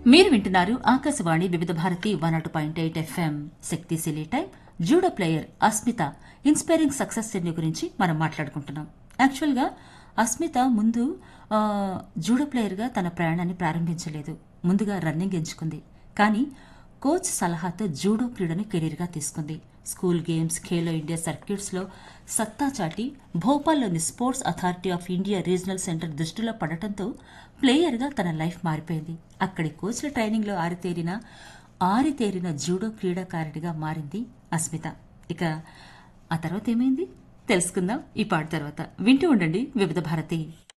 మీరు వింటున్నారు ఆకాశవాణి వివిధ భారతి వన్ అటు పాయింట్ ఎయిట్ ఎఫ్ఎం శక్తి సిలీ time judo player Asmita inspiring success journey గురించి మనం మాట్లాడుకుంటున్నాం యాక్చువల్గా అస్మిత ముందు ఆ, జూడో ప్లేయర్గా తన ప్రయాణాన్ని ప్రారంభించలేదు ముందుగా రన్నింగ్ ఎంచుకుంది కానీ కోచ్ సలహాతో జూడో క్రీడను కెరీర్గా తీసుకుంది స్కూల్ గేమ్స్ ఖేలో ఇండియా సర్క్యూట్స్లో సత్తా చాటి భోపాల్లోని sports authority of India regional centre దృష్టిలో పడటంతో ప్లేయర్గా తన లైఫ్ మారిపోయింది అక్కడి కోచ్ల ట్రైనింగ్లో ఆరితేరిన ఆరితేరిన జూడో క్రీడాకారిణిగా మారింది అస్మిత ఇక ఆ తర్వాత ఏమైంది తెలుసుకుందాం ఈ పాట తర్వాత వింటూ ఉండండి వివిధ భారతి